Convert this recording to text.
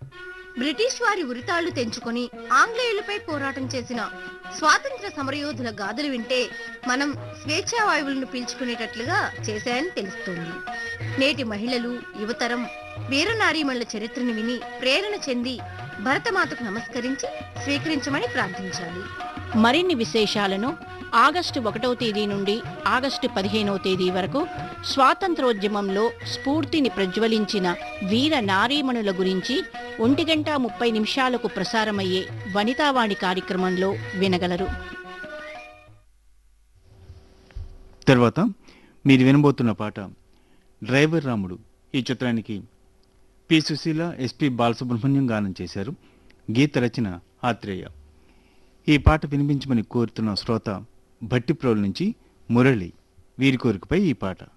British వారి ఉరితాళ్లు తెంచుకొని ఆంగ్లేయులపై పోరాటం చేసిన స్వాతంత్ర సమరయోధుల గాథలు వింటే మనం స్వేచ్ఛా వాయువులను పీల్చుకునేటట్లుగా చేశాయని తెలుస్తోంది నేటి మహిళలు యువతరం వీరనారీమణుల చరిత్రను విని ప్రేరణ చెంది భరతమాతకు నమస్కరించి స్వీకరించమని ప్రార్థించాలి మరిన్ని విశేషాలను ఆగస్టు ఒకటవ తేదీ నుండి ఆగస్టు పదిహేనవ తేదీ వరకు స్వాతంత్రోద్యమంలో స్ఫూర్తిని ప్రజ్వలించిన వీర నారీమణుల గురించి ఒంటి గంట ముప్పై నిమిషాలకు ప్రసారమయ్యే వనితావాణి కార్యక్రమంలో వినగలరు తర్వాత మీరు వినబోతున్న పాట డ్రైవర్ రాముడు ఈ చిత్రానికి పి సుశీల ఎస్పి బాలసుబ్రహ్మణ్యం గానం చేశారు గీత రచన ఆత్రేయ ఈ పాట వినిపించమని కోరుతున్న శ్రోత భట్టిప్రోల్ నుంచి మురళి వీరి కోరికపై ఈ పాట